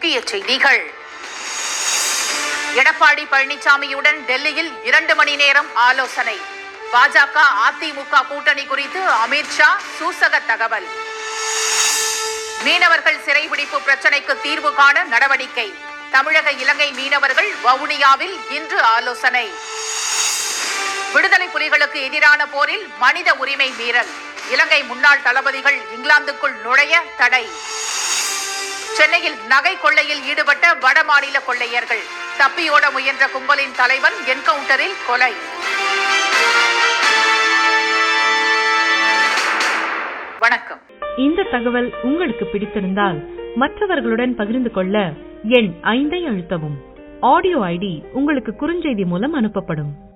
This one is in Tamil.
முக்கிய செய்திகள் எடப்பாடி பழனிசாமியுடன் டெல்லியில் இரண்டு மணி நேரம் ஆலோசனை பாஜக அதிமுக கூட்டணி குறித்து அமித்ஷா சூசக தகவல் மீனவர்கள் சிறைபிடிப்பு பிரச்சினைக்கு தீர்வு காண நடவடிக்கை தமிழக இலங்கை மீனவர்கள் வவுனியாவில் இன்று ஆலோசனை விடுதலை புலிகளுக்கு எதிரான போரில் மனித உரிமை மீறல் இலங்கை முன்னாள் தளபதிகள் இங்கிலாந்துக்குள் நுழைய தடை சென்னையில் நகை கொள்ளையில் ஈடுபட்ட வடமாநில கொள்ளையர்கள் தப்பியோட முயன்ற கும்பலின் தலைவன் என்கவுண்டரில் கொலை வணக்கம் இந்த தகவல் உங்களுக்கு பிடித்திருந்தால் மற்றவர்களுடன் பகிர்ந்து கொள்ள எண் ஐந்தை அழுத்தவும் ஆடியோ ஐடி உங்களுக்கு குறுஞ்செய்தி மூலம் அனுப்பப்படும்